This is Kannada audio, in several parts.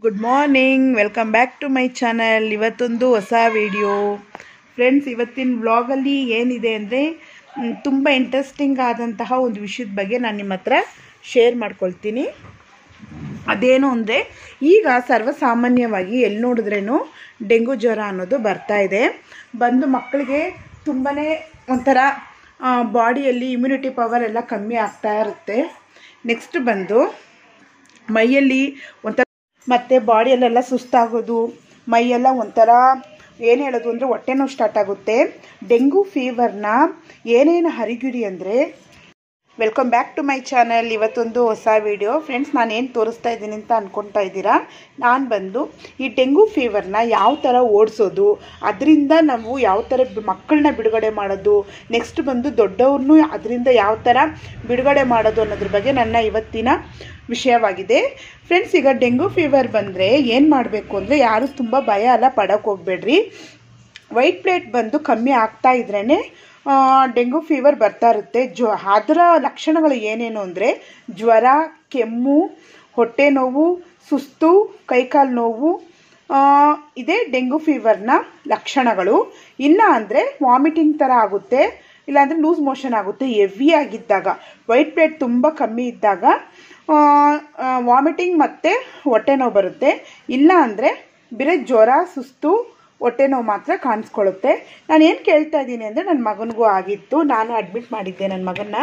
good morning welcome back to my channel ಇವತ್ತೊಂದು ಹೊಸ ವಿಡಿಯೋ ಫ್ರೆಂಡ್ಸ್ ಇವತ್ತಿನ ವ್ಲಾಗಲ್ಲಿ ಏನಿದೆ ಅಂದರೆ ತುಂಬ ಇಂಟ್ರೆಸ್ಟಿಂಗ್ ಆದಂತಹ ಒಂದು ವಿಷಯದ ಬಗ್ಗೆ ನಾನು ನಿಮ್ಮ ಹತ್ರ ಶೇರ್ ಮಾಡ್ಕೊಳ್ತೀನಿ ಅದೇನು ಅಂದರೆ ಈಗ ಸರ್ವಸಾಮಾನ್ಯವಾಗಿ ಎಲ್ಲಿ ನೋಡಿದ್ರೇನು ಡೆಂಗು ಜ್ವರ ಅನ್ನೋದು ಬರ್ತಾ ಇದೆ ಬಂದು ಮಕ್ಕಳಿಗೆ ತುಂಬಾ ಒಂಥರ ಬಾಡಿಯಲ್ಲಿ ಇಮ್ಯುನಿಟಿ ಪವರ್ ಎಲ್ಲ ಕಮ್ಮಿ ಆಗ್ತಾ ಇರುತ್ತೆ ನೆಕ್ಸ್ಟ್ ಬಂದು ಮೈಯಲ್ಲಿ ಒಂಥರ ಮತ್ತು ಬಾಡಿಯಲ್ಲೆಲ್ಲ ಸುಸ್ತಾಗೋದು ಮೈಯೆಲ್ಲ ಒಂಥರ ಏನು ಹೇಳೋದು ಅಂದರೆ ಹೊಟ್ಟೆ ನೋವು ಸ್ಟಾರ್ಟ್ ಆಗುತ್ತೆ ಡೆಂಗು ಫೀವರ್ನ ಏನೇನು ಹರಿಗಿರಿ ಅಂದರೆ welcome back to my channel ಇವತ್ತೊಂದು ಹೊಸ ವಿಡಿಯೋ ಫ್ರೆಂಡ್ಸ್ ನಾನು ಏನು ತೋರಿಸ್ತಾ ಇದ್ದೀನಿ ಅಂತ ಅಂದ್ಕೊಳ್ತಾ ಇದ್ದೀರಾ ನಾನು ಬಂದು ಈ ಡೆಂಗು ಫೀವರ್ನ ಯಾವ ಥರ ಓಡಿಸೋದು ಅದರಿಂದ ನಾವು ಯಾವ ಥರ ಮಕ್ಕಳನ್ನ ಬಿಡುಗಡೆ ಮಾಡೋದು ನೆಕ್ಸ್ಟ್ ಬಂದು ದೊಡ್ಡವ್ರನ್ನೂ ಅದರಿಂದ ಯಾವ ಥರ ಬಿಡುಗಡೆ ಮಾಡೋದು ಅನ್ನೋದ್ರ ಬಗ್ಗೆ ನನ್ನ ಇವತ್ತಿನ ವಿಷಯವಾಗಿದೆ ಫ್ರೆಂಡ್ಸ್ ಈಗ ಡೆಂಗು ಫೀವರ್ ಬಂದರೆ ಏನು ಮಾಡಬೇಕು ಅಂದರೆ ಯಾರು ತುಂಬ ಭಯ ಎಲ್ಲ ಪಡೋಕ್ಕೆ ಹೋಗಬೇಡ್ರಿ ವೈಟ್ ಪ್ಲೇಟ್ ಬಂದು ಕಮ್ಮಿ ಆಗ್ತಾ ಇದ್ರೇ ಡೆಂಗು ಫೀವರ್ ಬರ್ತಾ ಇರುತ್ತೆ ಜೊ ಅದರ ಲಕ್ಷಣಗಳು ಏನೇನು ಅಂದರೆ ಜ್ವರ ಕೆಮ್ಮು ಹೊಟ್ಟೆ ನೋವು ಸುಸ್ತು ಕೈಕಾಲು ನೋವು ಇದೇ ಡೆಂಗು ಫೀವರ್ನ ಲಕ್ಷಣಗಳು ಇಲ್ಲ ಅಂದರೆ ವಾಮಿಟಿಂಗ್ ಥರ ಆಗುತ್ತೆ ಇಲ್ಲಾಂದರೆ ಲೂಸ್ ಮೋಷನ್ ಆಗುತ್ತೆ ಹೆವಿ ಆಗಿದ್ದಾಗ ವೈಟ್ ಪ್ಲೇಟ್ ತುಂಬ ಕಮ್ಮಿ ಇದ್ದಾಗ ವಾಮಿಟಿಂಗ್ ಮತ್ತು ಹೊಟ್ಟೆ ನೋವು ಬರುತ್ತೆ ಇಲ್ಲ ಅಂದರೆ ಬರೀ ಜ್ವರ ಸುಸ್ತು ಹೊಟ್ಟೆ ನೋವು ಮಾತ್ರ ಕಾಣಿಸ್ಕೊಳ್ಳುತ್ತೆ ನಾನು ಏನು ಕೇಳ್ತಾ ಇದ್ದೀನಿ ಅಂದರೆ ನನ್ನ ಮಗನಿಗೂ ಆಗಿತ್ತು ನಾನು ಅಡ್ಮಿಟ್ ಮಾಡಿದ್ದೆ ನನ್ನ ಮಗನ್ನ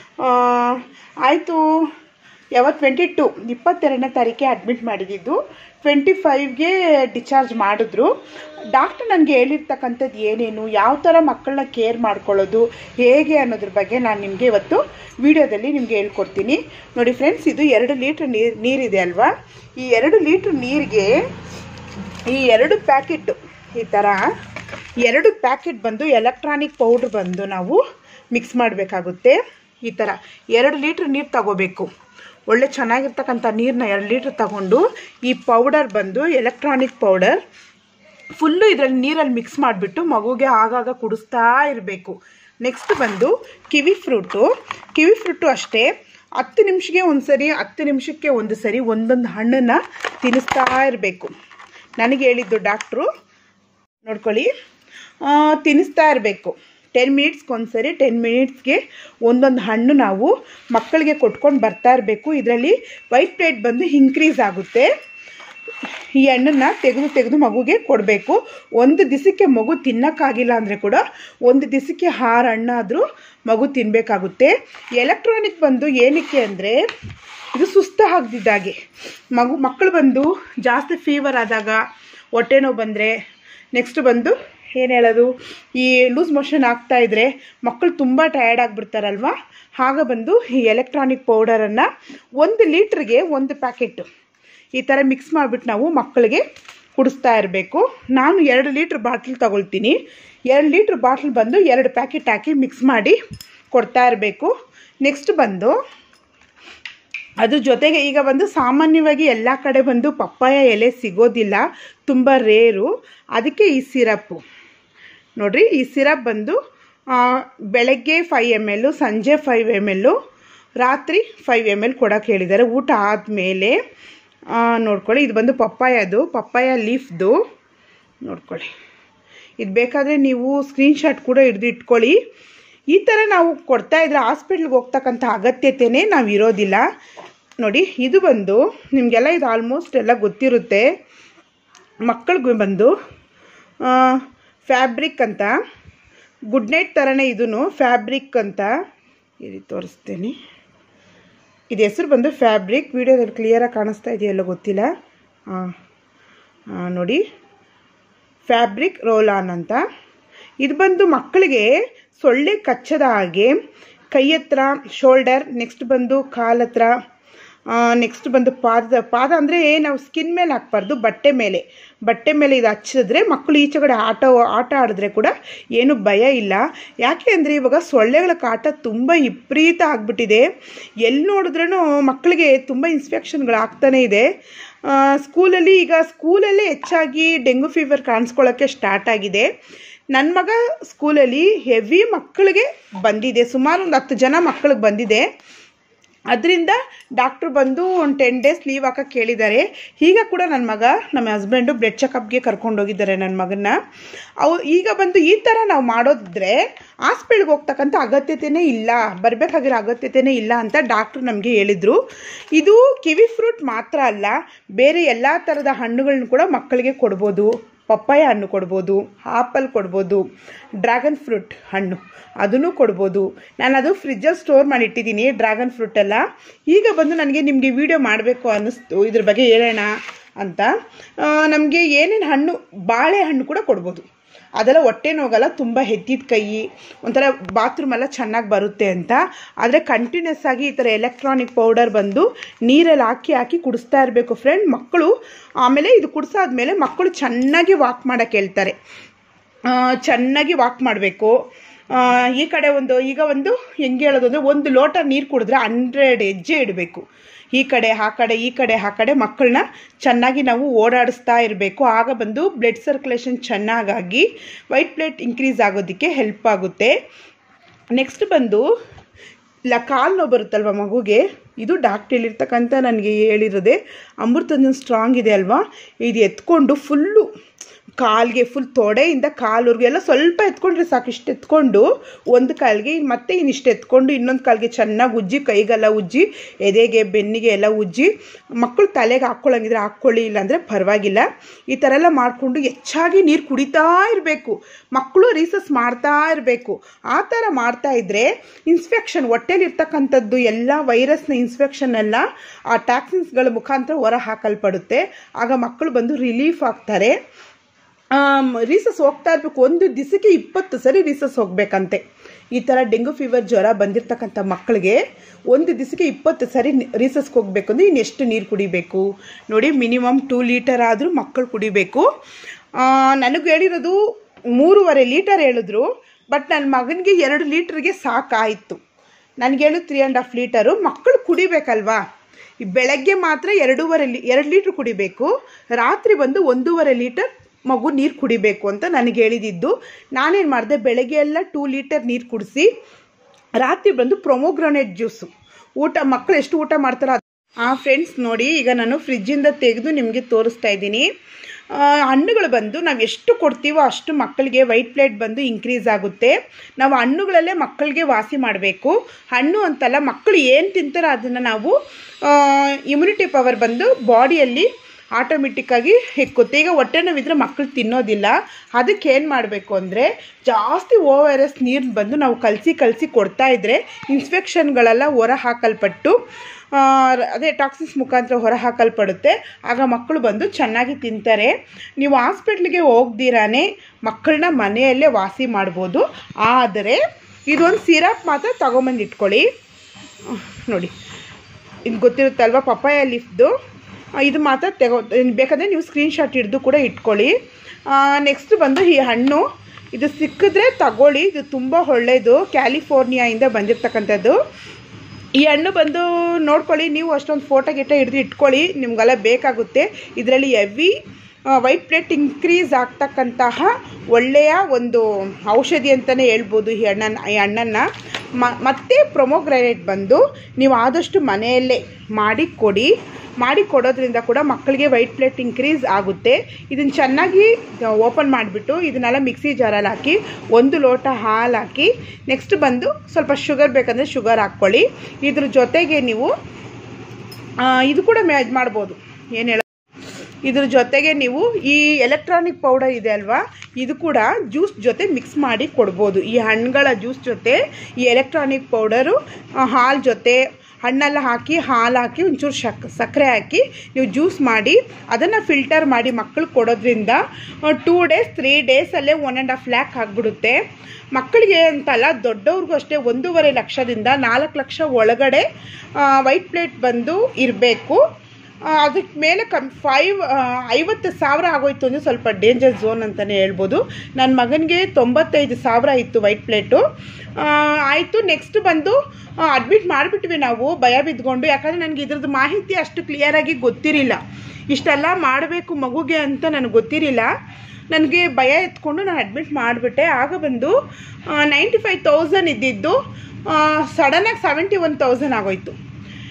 ಆಯಿತು ಯಾವತ್ತು ಟ್ವೆಂಟಿ ಟು ಇಪ್ಪತ್ತೆರಡನೇ ತಾರೀಕೆ ಅಡ್ಮಿಟ್ ಮಾಡಿದ್ದು ಟ್ವೆಂಟಿ ಫೈವ್ಗೆ ಡಿಸ್ಚಾರ್ಜ್ ಮಾಡಿದ್ರು ಡಾಕ್ಟರ್ ನನಗೆ ಹೇಳಿರ್ತಕ್ಕಂಥದ್ದು ಏನೇನು ಯಾವ ಥರ ಮಕ್ಕಳನ್ನ ಕೇರ್ ಮಾಡ್ಕೊಳ್ಳೋದು ಹೇಗೆ ಅನ್ನೋದ್ರ ಬಗ್ಗೆ ನಾನು ನಿಮಗೆ ಇವತ್ತು ವಿಡಿಯೋದಲ್ಲಿ ನಿಮಗೆ ಹೇಳ್ಕೊಡ್ತೀನಿ ನೋಡಿ ಫ್ರೆಂಡ್ಸ್ ಇದು ಎರಡು ಲೀಟ್ರ್ ನೀರು ನೀರಿದೆ ಅಲ್ವಾ ಈ ಎರಡು ಲೀಟ್ರ್ ನೀರಿಗೆ ಈ ಎರಡು ಪ್ಯಾಕೆಟ್ ಈ ಥರ ಎರಡು ಪ್ಯಾಕೆಟ್ ಬಂದು ಎಲೆಕ್ಟ್ರಾನಿಕ್ ಪೌಡ್ರ್ ಬಂದು ನಾವು ಮಿಕ್ಸ್ ಮಾಡಬೇಕಾಗುತ್ತೆ ಈ ಥರ ಎರಡು ಲೀಟ್ರ್ ನೀರು ತಗೋಬೇಕು ಒಳ್ಳೆ ಚೆನ್ನಾಗಿರ್ತಕ್ಕಂಥ ನೀರನ್ನ ಎರಡು ಲೀಟ್ರ್ ತಗೊಂಡು ಈ ಪೌಡರ್ ಬಂದು ಎಲೆಕ್ಟ್ರಾನಿಕ್ ಪೌಡರ್ ಫುಲ್ಲು ಇದರಲ್ಲಿ ನೀರಲ್ಲಿ ಮಿಕ್ಸ್ ಮಾಡಿಬಿಟ್ಟು ಮಗುಗೆ ಆಗಾಗ ಕುಡಿಸ್ತಾ ಇರಬೇಕು ನೆಕ್ಸ್ಟ್ ಬಂದು ಕಿವಿ ಫ್ರೂಟು ಕಿವಿ ಫ್ರೂಟು ಅಷ್ಟೇ ಹತ್ತು ನಿಮಿಷಕ್ಕೆ ಒಂದು ಸರಿ ಹತ್ತು ನಿಮಿಷಕ್ಕೆ ಒಂದು ಸರಿ ಒಂದೊಂದು ಹಣ್ಣನ್ನು ತಿನ್ನಿಸ್ತಾ ಇರಬೇಕು ನನಗೆ ಹೇಳಿದ್ದು ಡಾಕ್ಟ್ರು ನೋಡ್ಕೊಳ್ಳಿ ತಿನ್ನಿಸ್ತಾ ಇರಬೇಕು ಟೆನ್ ಮಿನಿಟ್ಸ್ಗೆ ಒಂದು ಸರಿ ಟೆನ್ ಮಿನಿಟ್ಸ್ಗೆ ಒಂದೊಂದು ಹಣ್ಣು ನಾವು ಮಕ್ಕಳಿಗೆ ಕೊಟ್ಕೊಂಡು ಬರ್ತಾ ಇರಬೇಕು ಇದರಲ್ಲಿ ವೈಟ್ ಪ್ಲೇಟ್ ಬಂದು ಇನ್ಕ್ರೀಸ್ ಆಗುತ್ತೆ ಈ ಹಣ್ಣನ್ನು ತೆಗೆದು ತೆಗೆದು ಮಗುಗೆ ಕೊಡಬೇಕು ಒಂದು ದಿವಸಕ್ಕೆ ಮಗು ತಿನ್ನೋಕ್ಕಾಗಿಲ್ಲ ಅಂದರೆ ಕೂಡ ಒಂದು ದಿವಸಕ್ಕೆ ಆರು ಹಣ್ಣಾದರೂ ಮಗು ತಿನ್ನಬೇಕಾಗುತ್ತೆ ಎಲೆಕ್ಟ್ರಾನಿಕ್ ಬಂದು ಏನಕ್ಕೆ ಅಂದರೆ ಇದು ಸುಸ್ತು ಆಗದಿದ್ದಾಗೆ ಮಗು ಮಕ್ಕಳು ಬಂದು ಜಾಸ್ತಿ ಫೀವರ್ ಆದಾಗ ಹೊಟ್ಟೆ ನೋವು ಬಂದರೆ ನೆಕ್ಸ್ಟ್ ಬಂದು ಏನು ಹೇಳೋದು ಈ ಲೂಸ್ ಮೋಷನ್ ಆಗ್ತಾ ಇದ್ದರೆ ಮಕ್ಕಳು ತುಂಬ ಟಯರ್ಡ್ ಆಗಿಬಿಡ್ತಾರಲ್ವ ಆಗ ಬಂದು ಈ ಎಲೆಕ್ಟ್ರಾನಿಕ್ ಪೌಡರನ್ನು ಒಂದು ಲೀಟ್ರಿಗೆ ಒಂದು ಪ್ಯಾಕೆಟು ಈ ಥರ ಮಿಕ್ಸ್ ಮಾಡಿಬಿಟ್ಟು ನಾವು ಮಕ್ಕಳಿಗೆ ಕುಡಿಸ್ತಾ ಇರಬೇಕು ನಾನು ಎರಡು ಲೀಟ್ರ್ ಬಾಟ್ಲ್ ತಗೊಳ್ತೀನಿ ಎರಡು ಲೀಟ್ರ್ ಬಾಟ್ಲ್ ಬಂದು ಎರಡು ಪ್ಯಾಕೆಟ್ ಹಾಕಿ ಮಿಕ್ಸ್ ಮಾಡಿ ಕೊಡ್ತಾ ಇರಬೇಕು ನೆಕ್ಸ್ಟ್ ಬಂದು ಅದ್ರ ಜೊತೆಗೆ ಈಗ ಬಂದು ಸಾಮಾನ್ಯವಾಗಿ ಎಲ್ಲ ಕಡೆ ಬಂದು ಪಪ್ಪಾಯ ಎಲೆ ಸಿಗೋದಿಲ್ಲ ತುಂಬ ರೇರು ಅದಕ್ಕೆ ಈ ಸಿರಪ್ಪು ನೋಡಿರಿ ಈ ಸಿರಪ್ ಬಂದು ಬೆಳಗ್ಗೆ ಫೈವ್ ಎಮ್ ಎಲ್ಲು ಸಂಜೆ ಫೈವ್ ಎಮ್ ಎಲ್ಲು ರಾತ್ರಿ ಫೈವ್ ಎಮ್ ಎಲ್ ಕೊಡೋಕೆ ಹೇಳಿದ್ದಾರೆ ಊಟ ಆದಮೇಲೆ ನೋಡ್ಕೊಳ್ಳಿ ಇದು ಬಂದು ಪಪ್ಪಾಯದು ಪಪ್ಪಾಯ ಲೀಫ್ದು ನೋಡ್ಕೊಳ್ಳಿ ಇದು ಬೇಕಾದರೆ ನೀವು ಸ್ಕ್ರೀನ್ಶಾಟ್ ಕೂಡ ಹಿಡ್ದು ಇಟ್ಕೊಳ್ಳಿ ಈ ಥರ ನಾವು ಕೊಡ್ತಾ ಇದ್ರೆ ಹಾಸ್ಪಿಟ್ಲಿಗೆ ಹೋಗ್ತಕ್ಕಂಥ ಅಗತ್ಯತೆಯೇ ನಾವು ಇರೋದಿಲ್ಲ ನೋಡಿ ಇದು ಬಂದು ನಿಮಗೆಲ್ಲ ಇದು ಆಲ್ಮೋಸ್ಟ್ ಎಲ್ಲ ಗೊತ್ತಿರುತ್ತೆ ಮಕ್ಕಳಿಗೆ ಬಂದು ಫ್ಯಾಬ್ರಿಕ್ ಅಂತ ಗುಡ್ ನೈಟ್ ಥರನೇ ಇದೂ ಫ್ಯಾಬ್ರಿಕ್ ಅಂತ ಇಲ್ಲಿ ತೋರಿಸ್ತೇನೆ ಇದು ಹೆಸರು ಬಂದು ಫ್ಯಾಬ್ರಿಕ್ ವಿಡಿಯೋದಲ್ಲಿ ಕ್ಲಿಯರಾಗಿ ಕಾಣಿಸ್ತಾ ಇದೆಯಲ್ಲ ಗೊತ್ತಿಲ್ಲ ಹಾಂ ನೋಡಿ ಫ್ಯಾಬ್ರಿಕ್ ರೋಲ್ ಆನ್ ಅಂತ ಇದು ಬಂದು ಮಕ್ಕಳಿಗೆ ಸೊಳ್ಳೆ ಕಚ್ಚದ ಹಾಗೆ ಕೈ ಹತ್ರ ಶೋಲ್ಡರ್ ನೆಕ್ಸ್ಟ್ ಬಂದು ಕಾಲ ಹತ್ರ ನೆಕ್ಸ್ಟ್ ಬಂದು ಪಾದ ಪಾದ ಅಂದರೆ ನಾವು ಸ್ಕಿನ್ ಮೇಲೆ ಹಾಕ್ಬಾರ್ದು ಬಟ್ಟೆ ಮೇಲೆ ಬಟ್ಟೆ ಮೇಲೆ ಇದು ಹಚ್ಚಿದ್ರೆ ಮಕ್ಕಳು ಈಚೆಗಡೆ ಆಟ ಆಟ ಆಡಿದ್ರೆ ಕೂಡ ಏನು ಭಯ ಇಲ್ಲ ಯಾಕೆ ಅಂದರೆ ಇವಾಗ ಸೊಳ್ಳೆಗಳ ಕಾಟ ತುಂಬ ವಿಪರೀತ ಆಗಿಬಿಟ್ಟಿದೆ ಎಲ್ಲಿ ನೋಡಿದ್ರೂ ಮಕ್ಕಳಿಗೆ ತುಂಬ ಇನ್ಸ್ಪೆಕ್ಷನ್ಗಳು ಆಗ್ತಾನೇ ಇದೆ ಸ್ಕೂಲಲ್ಲಿ ಈಗ ಸ್ಕೂಲಲ್ಲೇ ಹೆಚ್ಚಾಗಿ ಡೆಂಗು ಫೀವರ್ ಕಾಣಿಸ್ಕೊಳ್ಳೋಕ್ಕೆ ಸ್ಟಾರ್ಟ್ ಆಗಿದೆ ನನ್ನ ಮಗ ಸ್ಕೂಲಲ್ಲಿ ಹೆವಿ ಮಕ್ಕಳಿಗೆ ಬಂದಿದೆ ಸುಮಾರು ಒಂದು ಹತ್ತು ಜನ ಮಕ್ಕಳಿಗೆ ಬಂದಿದೆ ಅದರಿಂದ ಡಾಕ್ಟ್ರು ಬಂದು ಒಂದು ಟೆನ್ ಡೇಸ್ ಲೀವ್ ಹಾಕಕ್ಕೆ ಕೇಳಿದ್ದಾರೆ ಈಗ ಕೂಡ ನನ್ನ ಮಗ ನಮ್ಮ ಹಸ್ಬೆಂಡು ಬ್ಲಡ್ ಚೆಕಪ್ಗೆ ಕರ್ಕೊಂಡೋಗಿದ್ದಾರೆ ನನ್ನ ಮಗನ್ನ ಅವು ಈಗ ಬಂದು ಈ ಥರ ನಾವು ಮಾಡೋದಿದ್ರೆ ಹಾಸ್ಪಿಟ್ಲ್ಗೆ ಹೋಗ್ತಕ್ಕಂಥ ಅಗತ್ಯತೆಯೇ ಇಲ್ಲ ಬರಬೇಕಾಗಿರೋ ಅಗತ್ಯತೆಯೇ ಇಲ್ಲ ಅಂತ ಡಾಕ್ಟ್ರು ನಮಗೆ ಹೇಳಿದರು ಇದು ಕಿವಿ ಫ್ರೂಟ್ ಮಾತ್ರ ಅಲ್ಲ ಬೇರೆ ಎಲ್ಲ ಥರದ ಹಣ್ಣುಗಳನ್ನ ಕೂಡ ಮಕ್ಕಳಿಗೆ ಕೊಡ್ಬೋದು ಪಪ್ಪಾಯ ಹಣ್ಣು ಕೊಡ್ಬೋದು ಆಪಲ್ ಕೊಡ್ಬೋದು ಡ್ರ್ಯಾಗನ್ ಫ್ರೂಟ್ ಹಣ್ಣು ಅದನ್ನು ಕೊಡ್ಬೋದು ನಾನು ಅದು ಫ್ರಿಜ್ಜಲ್ಲಿ ಸ್ಟೋರ್ ಮಾಡಿ ಇಟ್ಟಿದ್ದೀನಿ ಡ್ರ್ಯಾಗನ್ ಫ್ರೂಟ್ ಎಲ್ಲ ಈಗ ಬಂದು ನನಗೆ ನಿಮಗೆ ವಿಡಿಯೋ ಮಾಡಬೇಕು ಅನ್ನಿಸ್ತು ಇದ್ರ ಬಗ್ಗೆ ಹೇಳೋಣ ಅಂತ ನಮಗೆ ಏನೇನು ಹಣ್ಣು ಬಾಳೆಹಣ್ಣು ಕೂಡ ಕೊಡ್ಬೋದು ಅದೆಲ್ಲ ಹೊಟ್ಟೆ ನೋಗಲ್ಲ ತುಂಬ ಹೆತ್ತಿದ ಕೈ ಒಂಥರ ಬಾತ್ರೂಮ್ ಎಲ್ಲ ಚೆನ್ನಾಗಿ ಬರುತ್ತೆ ಅಂತ ಆದರೆ ಕಂಟಿನ್ಯೂಸ್ ಆಗಿ ಈ ಥರ ಎಲೆಕ್ಟ್ರಾನಿಕ್ ಪೌಡರ್ ಬಂದು ನೀರಲ್ಲಿ ಹಾಕಿ ಹಾಕಿ ಕುಡಿಸ್ತಾ ಇರಬೇಕು ಫ್ರೆಂಡ್ ಮಕ್ಕಳು ಆಮೇಲೆ ಇದು ಕುಡಿಸಾದ್ಮೇಲೆ ಮಕ್ಕಳು ಚೆನ್ನಾಗಿ ವಾಕ್ ಮಾಡೋಕ್ಕೆ ಹೇಳ್ತಾರೆ ಆ, ಚೆನ್ನಾಗಿ ವಾಕ್ ಮಾಡಬೇಕು ಈ ಕಡೆ ಒಂದು ಈಗ ಒಂದು ಹೆಂಗೆ ಹೇಳೋದು ಅಂದರೆ ಒಂದು ಲೋಟ ನೀರು ಕುಡಿದ್ರೆ ಹಂಡ್ರೆಡ್ ಹೆಜ್ಜೆ ಇಡಬೇಕು ಈ ಕಡೆ ಆ ಕಡೆ ಈ ಕಡೆ ಆ ಕಡೆ ಮಕ್ಕಳನ್ನ ಚೆನ್ನಾಗಿ ನಾವು ಓಡಾಡಿಸ್ತಾ ಇರಬೇಕು ಆಗ ಬಂದು ಬ್ಲಡ್ ಸರ್ಕ್ಯುಲೇಷನ್ ಚೆನ್ನಾಗಾಗಿ ವೈಟ್ ಪ್ಲೇಟ್ ಇನ್ಕ್ರೀಸ್ ಆಗೋದಕ್ಕೆ ಹೆಲ್ಪ್ ಆಗುತ್ತೆ ನೆಕ್ಸ್ಟ್ ಬಂದು ಇಲ್ಲ ಕಾಲು ನೋವು ಬರುತ್ತಲ್ವ ಮಗುಗೆ ಇದು ಡಾಕ್ಟ್ರ್ ಹೇಳಿರ್ತಕ್ಕಂಥ ನನಗೆ ಹೇಳಿರೋದೆ ಅಮೃತಂಜನ್ ಸ್ಟ್ರಾಂಗ್ ಇದೆ ಅಲ್ವಾ ಇದು ಎತ್ಕೊಂಡು ಫುಲ್ಲು ಕಾಲಿಗೆ ಫುಲ್ ತೊಡೆಯಿಂದ ಕಾಲುವರೆಗೂ ಎಲ್ಲ ಸ್ವಲ್ಪ ಎತ್ಕೊಂಡ್ರೆ ಸಾಕು ಇಷ್ಟು ಎತ್ಕೊಂಡು ಒಂದು ಕಾಲಿಗೆ ಮತ್ತೆ ಇನ್ನಿಷ್ಟು ಎತ್ಕೊಂಡು ಇನ್ನೊಂದು ಕಾಲಿಗೆ ಚೆನ್ನಾಗಿ ಉಜ್ಜಿ ಕೈಗೆಲ್ಲ ಉಜ್ಜಿ ಎದೆಗೆ ಬೆನ್ನಿಗೆ ಎಲ್ಲ ಉಜ್ಜಿ ಮಕ್ಕಳು ತಲೆಗೆ ಹಾಕ್ಕೊಳ್ಳಂಗಿದ್ರೆ ಹಾಕ್ಕೊಳ್ಳಿ ಇಲ್ಲಾಂದರೆ ಪರವಾಗಿಲ್ಲ ಈ ಥರ ಎಲ್ಲ ಮಾಡಿಕೊಂಡು ಹೆಚ್ಚಾಗಿ ನೀರು ಕುಡಿತಾ ಇರಬೇಕು ಮಕ್ಕಳು ರೀಸಸ್ ಮಾಡ್ತಾ ಇರಬೇಕು ಆ ಥರ ಮಾಡ್ತಾ ಇದ್ದರೆ ಇನ್ಸ್ಪೆಕ್ಷನ್ ಹೊಟ್ಟೆಲಿರ್ತಕ್ಕಂಥದ್ದು ಎಲ್ಲ ವೈರಸ್ನ ಇನ್ಸ್ಪೆಕ್ಷನ್ ಎಲ್ಲ ಆ ಟ್ಯಾಕ್ಸಿನ್ಸ್ಗಳ ಮುಖಾಂತರ ಹೊರ ಹಾಕಲ್ಪಡುತ್ತೆ ಆಗ ಮಕ್ಕಳು ಬಂದು ರಿಲೀಫ್ ಆಗ್ತಾರೆ ರೀಸಸ್ ಹೋಗ್ತಾ ಇರಬೇಕು ಒಂದು ದಿವಸಕ್ಕೆ ಇಪ್ಪತ್ತು ಸರಿ ರೀಸಸ್ ಹೋಗ್ಬೇಕಂತೆ ಈ ಥರ ಡೆಂಗು ಫೀವರ್ ಜ್ವರ ಬಂದಿರತಕ್ಕಂಥ ಮಕ್ಕಳಿಗೆ ಒಂದು ದಿವಸಕ್ಕೆ ಇಪ್ಪತ್ತು ಸರಿ ರೀಸಸ್ಗೆ ಹೋಗಬೇಕು ಅಂದರೆ ಇನ್ನು ಎಷ್ಟು ನೀರು ಕುಡಿಬೇಕು ನೋಡಿ ಮಿನಿಮಮ್ ಟೂ ಲೀಟರ್ ಆದರೂ ಮಕ್ಕಳು ಕುಡಿಬೇಕು ನನಗೆ ಹೇಳಿರೋದು ಮೂರುವರೆ ಲೀಟರ್ ಹೇಳಿದ್ರು ಬಟ್ ನನ್ನ ಮಗನಿಗೆ ಎರಡು ಲೀಟ್ರಿಗೆ ಸಾಕಾಯಿತು ನನಗೆ ಹೇಳು ತ್ರೀ ಆ್ಯಂಡ್ ಹಾಫ್ ಲೀಟರು ಮಕ್ಕಳು ಕುಡಿಬೇಕಲ್ವಾ ಈ ಬೆಳಗ್ಗೆ ಮಾತ್ರ ಎರಡೂವರೆ ಲೀ ಎರಡು ಲೀಟ್ರ್ ಕುಡಿಬೇಕು ರಾತ್ರಿ ಬಂದು ಒಂದೂವರೆ ಲೀಟರ್ ಮಗು ನೀರು ಕುಡಿಬೇಕು ಅಂತ ನನಗೆ ಹೇಳಿದಿದ್ದು ನಾನೇನು ಮಾಡಿದೆ ಬೆಳಗ್ಗೆ ಎಲ್ಲ ಟೂ ಲೀಟರ್ ನೀರು ಕುಡಿಸಿ ರಾತ್ರಿ ಬಂದು ಪ್ರೊಮೋಗ್ರಾನೇಟ್ ಜ್ಯೂಸು ಊಟ ಮಕ್ಕಳು ಎಷ್ಟು ಊಟ ಮಾಡ್ತಾರೋ ಅದು ಆ ಫ್ರೆಂಡ್ಸ್ ನೋಡಿ ಈಗ ನಾನು ಫ್ರಿಜ್ಜಿಂದ ತೆಗೆದು ನಿಮಗೆ ತೋರಿಸ್ತಾ ಇದ್ದೀನಿ ಆ, ಹಣ್ಣುಗಳು ಬಂದು ನಾವು ಎಷ್ಟು ಕೊಡ್ತೀವೋ ಅಷ್ಟು ಮಕ್ಕಳಿಗೆ ವೈಟ್ ಪ್ಲೇಟ್ ಬಂದು ಇನ್ಕ್ರೀಸ್ ಆಗುತ್ತೆ ನಾವು ಹಣ್ಣುಗಳಲ್ಲೇ ಮಕ್ಕಳಿಗೆ ವಾಸಿ ಮಾಡಬೇಕು ಹಣ್ಣು ಅಂತಲ್ಲ ಮಕ್ಕಳು ಏನು ತಿಂತಾರೋ ಅದನ್ನು ನಾವು ಇಮ್ಯುನಿಟಿ ಪವರ್ ಬಂದು ಬಾಡಿಯಲ್ಲಿ ಆಟೋಮೆಟಿಕ್ಕಾಗಿ ಹೆಕ್ಕುತ್ತೆ ಈಗ ಹೊಟ್ಟೆ ನೋವಿದ್ರೆ ಮಕ್ಕಳು ತಿನ್ನೋದಿಲ್ಲ ಅದಕ್ಕೆ ಏನು ಮಾಡಬೇಕು ಅಂದರೆ ಜಾಸ್ತಿ ಓ ಆರ್ ಎಸ್ ನೀರು ಬಂದು ನಾವು ಕಲಸಿ ಕಲಸಿ ಕೊಡ್ತಾ ಇದ್ದರೆ ಇನ್ಸ್ಪೆಕ್ಷನ್ಗಳೆಲ್ಲ ಹೊರ ಹಾಕಲ್ಪಟ್ಟು ಆ, ಅದೇ ಟಾಕ್ಸಿಸ್ ಮುಖಾಂತರ ಹೊರ ಹಾಕಲ್ಪಡುತ್ತೆ ಆಗ ಮಕ್ಕಳು ಬಂದು ಚೆನ್ನಾಗಿ ತಿಂತಾರೆ ನೀವು ಹಾಸ್ಪಿಟ್ಲಿಗೆ ಹೋಗ್ದಿರಾನೆ ಮಕ್ಕಳನ್ನ ಮನೆಯಲ್ಲೇ ವಾಸಿ ಮಾಡ್ಬೋದು ಆದರೆ ಇದೊಂದು ಸಿರಪ್ ಮಾತ್ರ ತಗೊಂಬಂದು ಇಟ್ಕೊಳ್ಳಿ ನೋಡಿ ಇದು ಗೊತ್ತಿರುತ್ತಲ್ವ ಪಪ್ಪಾಯ ಲೀಫ್ದು ಇದು ಮಾತ್ರ ತೆಗೋ ಬೇಕಾದರೆ ನೀವು ಸ್ಕ್ರೀನ್ಶಾಟ್ ಹಿಡಿದು ಕೂಡ ಇಟ್ಕೊಳ್ಳಿ ನೆಕ್ಸ್ಟ್ ಬಂದು ಈ ಹಣ್ಣು ಇದು ಸಿಕ್ಕಿದ್ರೆ ತಗೊಳ್ಳಿ ಇದು ತುಂಬ ಒಳ್ಳೆಯದು ಕ್ಯಾಲಿಫೋರ್ನಿಯಾಯಿಂದ ಬಂದಿರತಕ್ಕಂಥದ್ದು ಈ ಹಣ್ಣು ಬಂದು ನೋಡ್ಕೊಳ್ಳಿ ನೀವು ಅಷ್ಟೊಂದು ಫೋಟೋ ಗಿಟ ಹಿಡಿದು ಇಟ್ಕೊಳ್ಳಿ ನಿಮಗೆಲ್ಲ ಬೇಕಾಗುತ್ತೆ ಇದರಲ್ಲಿ ಹೆವಿ ವೈಟ್ ಪ್ಲೇಟ್ ಇನ್ಕ್ರೀಸ್ ಆಗ್ತಕ್ಕಂತಹ ಒಳ್ಳೆಯ ಒಂದು ಔಷಧಿ ಅಂತಲೇ ಹೇಳ್ಬೋದು ಈ ಹಣ್ಣನ್ನು ಈ ಹಣ್ಣನ್ನು ಮ ಮತ್ತು ಪ್ರೊಮೋಗ್ರಾನೇಟ್ ಬಂದು ನೀವು ಆದಷ್ಟು ಮನೆಯಲ್ಲೇ ಮಾಡಿ ಕೊಡಿ ಮಾಡಿ ಕೊಡೋದ್ರಿಂದ ಕೂಡ ಮಕ್ಕಳಿಗೆ ವೈಟ್ ಪ್ಲೇಟ್ ಇನ್ಕ್ರೀಸ್ ಆಗುತ್ತೆ ಇದನ್ನು ಚೆನ್ನಾಗಿ ಓಪನ್ ಮಾಡಿಬಿಟ್ಟು ಇದನ್ನೆಲ್ಲ ಮಿಕ್ಸಿ ಜಾರಲ್ಲಿ ಹಾಕಿ ಒಂದು ಲೋಟ ಹಾಲು ಹಾಕಿ ನೆಕ್ಸ್ಟ್ ಬಂದು ಸ್ವಲ್ಪ ಶುಗರ್ ಬೇಕಂದರೆ ಶುಗರ್ ಹಾಕ್ಕೊಳ್ಳಿ ಇದ್ರ ಜೊತೆಗೆ ನೀವು ಆ, ಇದು ಕೂಡ ಮ್ಯಾಜ್ ಮಾಡ್ಬೋದು ಏನು ಹೇಳ ಇದ್ರ ಜೊತೆಗೆ ನೀವು ಈ ಎಲೆಕ್ಟ್ರಾನಿಕ್ ಪೌಡರ್ ಇದೆ ಅಲ್ವಾ ಇದು ಕೂಡ ಜ್ಯೂಸ್ ಜೊತೆ ಮಿಕ್ಸ್ ಮಾಡಿ ಕೊಡ್ಬೋದು ಈ ಹಣ್ಣುಗಳ ಜ್ಯೂಸ್ ಜೊತೆ ಈ ಎಲೆಕ್ಟ್ರಾನಿಕ್ ಪೌಡರು ಹಾಲು ಜೊತೆ ಹಣ್ಣೆಲ್ಲ ಹಾಕಿ ಹಾಲು ಹಾಕಿ ಒಂಚೂರು ಶಕ್ ಸಕ್ಕರೆ ಹಾಕಿ ನೀವು ಜ್ಯೂಸ್ ಮಾಡಿ ಅದನ್ನು ಫಿಲ್ಟರ್ ಮಾಡಿ ಮಕ್ಕಳು ಕೊಡೋದ್ರಿಂದ ಟೂ ಡೇಸ್ ತ್ರೀ ಡೇಸಲ್ಲೇ ಒನ್ ಆ್ಯಂಡ್ ಹಾಫ್ ಲ್ಯಾಕ್ ಆಗಿಬಿಡುತ್ತೆ ಮಕ್ಕಳಿಗೆ ಅಂತಲ್ಲ ದೊಡ್ಡವ್ರಿಗೂ ಅಷ್ಟೇ ಒಂದೂವರೆ ಲಕ್ಷದಿಂದ ನಾಲ್ಕು ಲಕ್ಷ ಒಳಗಡೆ ವೈಟ್ ಪ್ಲೇಟ್ ಬಂದು ಇರಬೇಕು ಅದಕ್ಕೆ ಮೇಲೆ ಕಮ್ ಫೈವ್ ಐವತ್ತು ಸಾವಿರ ಆಗೋಯ್ತು ಅಂದರೆ ಸ್ವಲ್ಪ ಡೇಂಜರ್ ಝೋನ್ ಅಂತಲೇ ಹೇಳ್ಬೋದು ನನ್ನ ಮಗನಿಗೆ ತೊಂಬತ್ತೈದು ಸಾವಿರ ಇತ್ತು ವೈಟ್ ಪ್ಲೇಟು ಆಯಿತು ನೆಕ್ಸ್ಟ್ ಬಂದು ಅಡ್ಮಿಟ್ ಮಾಡಿಬಿಟ್ವಿ ನಾವು ಭಯ ಬಿದ್ಕೊಂಡು ಯಾಕಂದರೆ ನನಗೆ ಇದ್ರದ್ದು ಮಾಹಿತಿ ಅಷ್ಟು ಕ್ಲಿಯರಾಗಿ ಗೊತ್ತಿರಲಿಲ್ಲ ಇಷ್ಟೆಲ್ಲ ಮಾಡಬೇಕು ಮಗುಗೆ ಅಂತ ನನಗೆ ಗೊತ್ತಿರಲಿಲ್ಲ ನನಗೆ ಭಯ ಎತ್ಕೊಂಡು ನಾನು ಅಡ್ಮಿಟ್ ಮಾಡಿಬಿಟ್ಟೆ ಆಗ ಬಂದು ನೈಂಟಿ ಫೈವ್ ತೌಸಂಡ್ ಇದ್ದಿದ್ದು ಸಡನ್ನಾಗಿ ಸೆವೆಂಟಿ ಒನ್ ತೌಸಂಡ್ ಆಗೋಯ್ತು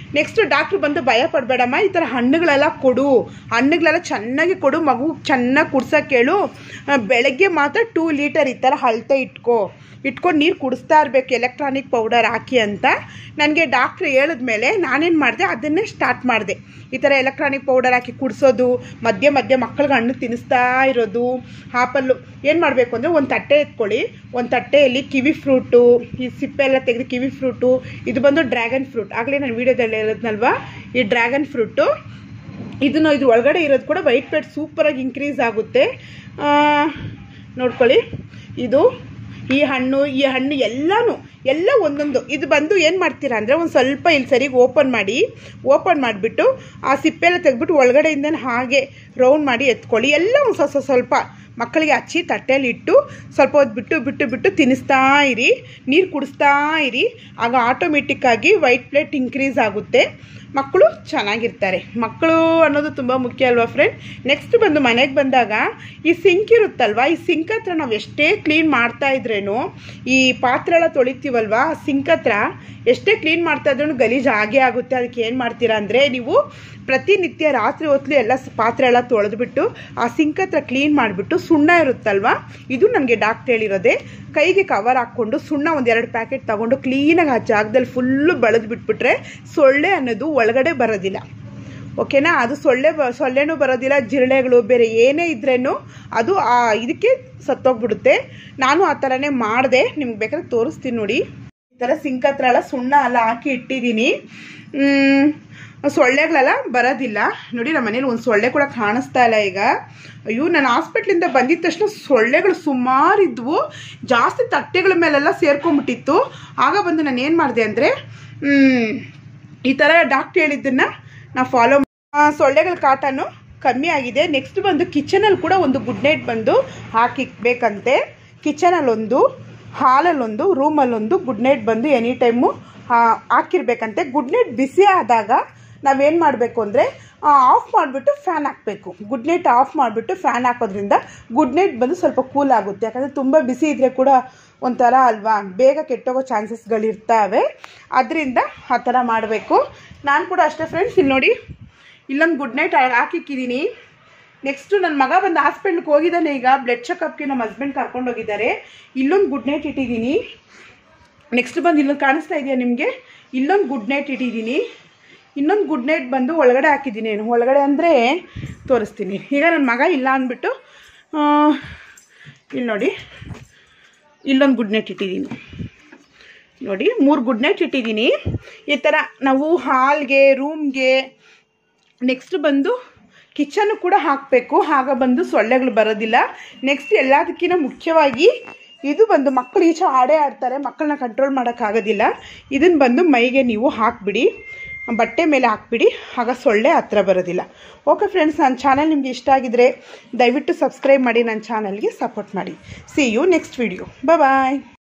ನೆಕ್ಸ್ಟು ಡಾಕ್ಟ್ರು ಬಂದು ಭಯ ಪಡಬೇಡಮ್ಮ ಈ ಥರ ಹಣ್ಣುಗಳೆಲ್ಲ ಕೊಡು ಹಣ್ಣುಗಳೆಲ್ಲ ಚೆನ್ನಾಗಿ ಕೊಡು ಮಗು ಚೆನ್ನಾಗಿ ಕುಡ್ಸೋಕೆ ಹೇಳು ಆ, ಬೆಳಗ್ಗೆ ಮಾತ್ರ ಟೂ ಲೀಟರ್ ಈ ಥರ ಅಳತೆ ಇಟ್ಕೋ ಇಟ್ಕೊಂಡು ನೀರು ಕುಡಿಸ್ತಾ ಇರಬೇಕು ಎಲೆಕ್ಟ್ರಾನಿಕ್ ಪೌಡರ್ ಹಾಕಿ ಅಂತ ನನಗೆ ಡಾಕ್ಟ್ರು ಹೇಳಿದ್ಮೇಲೆ ನಾನೇನು ಮಾಡಿದೆ ಅದನ್ನೇ ಸ್ಟಾರ್ಟ್ ಮಾಡಿದೆ ಈ ಥರ ಎಲೆಕ್ಟ್ರಾನಿಕ್ ಪೌಡರ್ ಹಾಕಿ ಕುಡಿಸೋದು ಮಧ್ಯೆ ಮಧ್ಯೆ ಮಕ್ಕಳಿಗೆ ಹಣ್ಣು ತಿನ್ನಿಸ್ತಾ ಇರೋದು ಆಪಲ್ಲು ಏನು ಮಾಡಬೇಕು ಅಂದರೆ ಒಂದು ತಟ್ಟೆ ಎತ್ಕೊಳ್ಳಿ ಒಂದು ತಟ್ಟೆಯಲ್ಲಿ ಕಿವಿ ಫ್ರೂಟು ಈ ಸಿಪ್ಪೆ ಎಲ್ಲ ತೆಗೆದು ಕಿವಿ ಫ್ರೂಟು ಇದು ಬಂದು ಡ್ರ್ಯಾಗನ್ ಫ್ರೂಟ್ ಆಗಲೇ ನಾನು ವೀಡಿಯೋದಲ್ಲಿ ಹೇಳಿದ್ನಲ್ವಾ ಈ ಡ್ರ್ಯಾಗನ್ ಫ್ರೂಟು ಇದನ್ನು ಇದ್ರ ಒಳಗಡೆ ಇರೋದು ಕೂಡ ವೈಟ್ ಪ್ಲೇಟ್ ಸೂಪರಾಗಿ ಇನ್ಕ್ರೀಸ್ ಆಗುತ್ತೆ ಆ, ನೋಡ್ಕೊಳ್ಳಿ ಇದು ಈ ಹಣ್ಣು ಈ ಹಣ್ಣು ಎಲ್ಲನೂ ಎಲ್ಲ ಒಂದೊಂದು ಇದು ಬಂದು ಏನು ಮಾಡ್ತೀರಾ ಅಂದರೆ ಒಂದು ಸ್ವಲ್ಪ ಇಲ್ಲಿ ಸರಿಗೆ ಓಪನ್ ಮಾಡಿ ಓಪನ್ ಮಾಡಿಬಿಟ್ಟು ಆ ಸಿಪ್ಪೆ ಎಲ್ಲ ತೆಗೆದ್ಬಿಟ್ಟು ಒಳಗಡೆಯಿಂದ ಹಾಗೆ ರೌಂಡ್ ಮಾಡಿ ಎತ್ಕೊಳ್ಳಿ ಎಲ್ಲ ಒಂದು ಸ್ವಲ್ಪ ಸ್ವಲ್ಪ ಮಕ್ಕಳಿಗೆ ಹಚ್ಚಿ ತಟ್ಟೆಯಲ್ಲಿ ಇಟ್ಟು ಸ್ವಲ್ಪ ಹೊತ್ತು ಬಿಟ್ಟು ಬಿಟ್ಟು ಬಿಟ್ಟು ತಿನ್ನಿಸ್ತಾ ಇರಿ ನೀರು ಕುಡಿಸ್ತಾ ಇರಿ ಆಗ ಆಟೋಮೆಟಿಕ್ಕಾಗಿ ವೈಟ್ ಪ್ಲೇಟ್ ಇನ್ಕ್ರೀಸ್ ಆಗುತ್ತೆ ಮಕ್ಕಳು ಚೆನ್ನಾಗಿರ್ತಾರೆ ಮಕ್ಕಳು ಅನ್ನೋದು ತುಂಬ ಮುಖ್ಯ ಅಲ್ವಾ ಫ್ರೆಂಡ್ ನೆಕ್ಸ್ಟ್ ಬಂದು ಮನೆಗೆ ಬಂದಾಗ ಈ ಸಿಂಕ್ ಇರುತ್ತಲ್ವಾ ಈ ಸಿಂಕ್ ಹತ್ರ ನಾವು ಎಷ್ಟೇ ಕ್ಲೀನ್ ಮಾಡ್ತಾ ಇದ್ರೇನು ಈ ಪಾತ್ರೆ ಎಲ್ಲ ತೊಳಿತೀವಲ್ವಾ ಆ ಸಿಂಕ್ ಹತ್ರ ಎಷ್ಟೇ ಕ್ಲೀನ್ ಮಾಡ್ತಾ ಇದ್ರೂ ಗಲೀಜು ಆಗೇ ಆಗುತ್ತೆ ಅದಕ್ಕೆ ಏನು ಮಾಡ್ತೀರಾ ಅಂದರೆ ನೀವು ಪ್ರತಿನಿತ್ಯ ರಾತ್ರಿ ಹೊತ್ತು ಎಲ್ಲ ಸ್- ಪಾತ್ರೆ ಎಲ್ಲ ತೊಳೆದ್ಬಿಟ್ಟು ಆ ಸಿಂಕ್ ಹತ್ರ ಕ್ಲೀನ್ ಮಾಡಿಬಿಟ್ಟು ಸುಣ್ಣ ಇರುತ್ತಲ್ವಾ ಇದು ನನಗೆ ಡಾಕ್ಟರ್ ಹೇಳಿರೋದೆ ಕೈಗೆ ಕವರ್ ಹಾಕ್ಕೊಂಡು ಸುಣ್ಣ ಒಂದು ಎರಡು ಪ್ಯಾಕೆಟ್ ತಗೊಂಡು ಕ್ಲೀನಾಗಿ ಆ ಜಾಗದಲ್ಲಿ ಫುಲ್ಲು ಬೆಳೆದು ಬಿಟ್ಬಿಟ್ರೆ ಸೊಳ್ಳೆ ಅನ್ನೋದು ಒಳಗಡೆ ಬರೋದಿಲ್ಲ ಓಕೆನಾ ಅದು ಸೊಳ್ಳೆ ಬ ಸೊಳ್ಳೆನೂ ಬರೋದಿಲ್ಲ ಜಿರಳೆಗಳು ಬೇರೆ ಏನೇ ಇದ್ರೇನು ಅದು ಆ ಇದಕ್ಕೆ ಸತ್ತೋಗ್ಬಿಡುತ್ತೆ ನಾನು ಆ ಥರನೇ ಮಾಡಿದೆ ನಿಮ್ಗೆ ಬೇಕಾದ್ರೆ ತೋರಿಸ್ತೀನಿ ನೋಡಿ ಈ ಥರ ಸಿಂಕ್ ಹತ್ರ ಎಲ್ಲ ಸುಣ್ಣ ಎಲ್ಲ ಹಾಕಿ ಇಟ್ಟಿದ್ದೀನಿ ಮ್, ಸೊಳ್ಳೆಗಳೆಲ್ಲ ಬರೋದಿಲ್ಲ ನೋಡಿ ನಮ್ಮ ಮನೇಲಿ ಒಂದು ಸೊಳ್ಳೆ ಕೂಡ ಕಾಣಿಸ್ತಾ ಇಲ್ಲ ಈಗ ಅಯ್ಯೋ ನಾನು ಹಾಸ್ಪಿಟ್ಲಿಂದ ಬಂದಿದ ತಕ್ಷಣ ಸೊಳ್ಳೆಗಳು ಸುಮಾರು ಇದ್ವು ಜಾಸ್ತಿ ತಟ್ಟೆಗಳ ಮೇಲೆಲ್ಲ ಸೇರ್ಕೊಂಡ್ಬಿಟ್ಟಿತ್ತು ಆಗ ಬಂದು ನಾನು ಏನು ಮಾಡಿದೆ ಅಂದರೆ ಈ ಥರ ಡಾಕ್ಟ್ರ್ ಹೇಳಿದ್ದನ್ನು ನಾವು ಫಾಲೋ ಸೊಳ್ಳೆಗಳ ಕಾಟನು ಕಮ್ಮಿ ಆಗಿದೆ ನೆಕ್ಸ್ಟ್ ಬಂದು ಕಿಚನಲ್ಲಿ ಕೂಡ ಒಂದು ಗುಡ್ ನೈಟ್ ಬಂದು ಹಾಕಿಕ್ಬೇಕಂತೆ ಕಿಚನಲ್ಲೊಂದು ಹಾಲಲ್ಲೊಂದು ರೂಮಲ್ಲೊಂದು ಗುಡ್ ನೈಟ್ ಬಂದು ಎನಿ ಟೈಮು ಹಾಕಿರ್ಬೇಕಂತೆ ಗುಡ್ ನೈಟ್ ಬಿಸಿ ಆದಾಗ ನಾವೇನು ಮಾಡಬೇಕು ಅಂದರೆ ಆಫ್ ಮಾಡಿಬಿಟ್ಟು ಫ್ಯಾನ್ ಹಾಕಬೇಕು ಗುಡ್ ನೈಟ್ ಆಫ್ ಮಾಡಿಬಿಟ್ಟು ಫ್ಯಾನ್ ಹಾಕೋದ್ರಿಂದ ಗುಡ್ ನೈಟ್ ಬಂದು ಸ್ವಲ್ಪ ಕೂಲ್ ಆಗುತ್ತೆ ಯಾಕಂದರೆ ತುಂಬ ಬಿಸಿ ಇದ್ದರೆ ಕೂಡ ಒಂಥರ ಅಲ್ವಾ ಬೇಗ ಕೆಟ್ಟೋಗೋ ಚಾನ್ಸಸ್ಗಳಿರ್ತವೆ ಅದರಿಂದ ಆ ಥರ ಮಾಡಬೇಕು ನಾನು ಕೂಡ ಅಷ್ಟೇ ಫ್ರೆಂಡ್ಸ್ ಇಲ್ಲಿ ನೋಡಿ ಇಲ್ಲೊಂದು ಗುಡ್ ನೈಟ್ ಹಾಕಿಕ್ಕಿದ್ದೀನಿ ನೆಕ್ಸ್ಟು ನನ್ನ ಮಗ ಬಂದು ಹಾಸ್ಪಿಟ್ಲಿಗೆ ಹೋಗಿದ್ದಾನೆ ಈಗ ಬ್ಲಡ್ ಚೆಕಪ್ಗೆ ನಮ್ಮ ಹಸ್ಬೆಂಡ್ ಕರ್ಕೊಂಡು ಹೋಗಿದ್ದಾರೆ ಇಲ್ಲೊಂದು ಗುಡ್ ನೈಟ್ ಇಟ್ಟಿದ್ದೀನಿ ನೆಕ್ಸ್ಟ್ ಬಂದು ಇಲ್ಲೊಂದು ಕಾಣಿಸ್ತಾ ಇದೆಯಾ ನಿಮಗೆ ಇಲ್ಲೊಂದು ಗುಡ್ ನೈಟ್ ಇಟ್ಟಿದ್ದೀನಿ ಇನ್ನೊಂದು ಗುಡ್ ನೈಟ್ ಬಂದು ಒಳಗಡೆ ಹಾಕಿದ್ದೀನಿ ಏನು ಒಳಗಡೆ ಅಂದರೆ ತೋರಿಸ್ತೀನಿ ಈಗ ನನ್ನ ಮಗ ಇಲ್ಲ ಅಂದ್ಬಿಟ್ಟು ಆ, ಇಲ್ಲಿ ನೋಡಿ ಇಲ್ಲೊಂದು ಗುಡ್ ನೈಟ್ ಇಟ್ಟಿದ್ದೀನಿ ನೋಡಿ ಮೂರು ಗುಡ್ ನೈಟ್ ಇಟ್ಟಿದ್ದೀನಿ ಈ ಥರ ನಾವು ಹಾಲ್ಗೆ ರೂಮ್ಗೆ ನೆಕ್ಸ್ಟ್ ಬಂದು ಕಿಚನ್ ಕೂಡ ಹಾಕಬೇಕು ಆಗ ಬಂದು ಸೊಳ್ಳೆಗಳು ಬರೋದಿಲ್ಲ ನೆಕ್ಸ್ಟ್ ಎಲ್ಲದಕ್ಕಿಂತ ಮುಖ್ಯವಾಗಿ ಇದು ಬಂದು ಮಕ್ಕಳು ಈಚೆ ಆಡೇ ಆಡ್ತಾರೆ ಮಕ್ಕಳನ್ನ ಕಂಟ್ರೋಲ್ ಮಾಡೋಕ್ಕಾಗೋದಿಲ್ಲ ಇದನ್ನು ಬಂದು ಮೈಗೆ ನೀವು ಹಾಕ್ಬಿಡಿ ಬಟ್ಟೆ ಮೇಲೆ ಹಾಕ್ಬಿಡಿ ಆಗ ಸೊಳ್ಳೆ ಹತ್ರ ಬರೋದಿಲ್ಲ ಓಕೆ ಫ್ರೆಂಡ್ಸ್ ನನ್ನ ಚಾನಲ್ ನಿಮ್ಗೆ ಇಷ್ಟ ಆಗಿದ್ರೆ ದಯವಿಟ್ಟು ಸಬ್ಸ್ಕ್ರೈಬ್ ಮಾಡಿ ನನ್ನ ಚಾನಲ್ಗೆ ಸಪೋರ್ಟ್ ಮಾಡಿ see you next video bye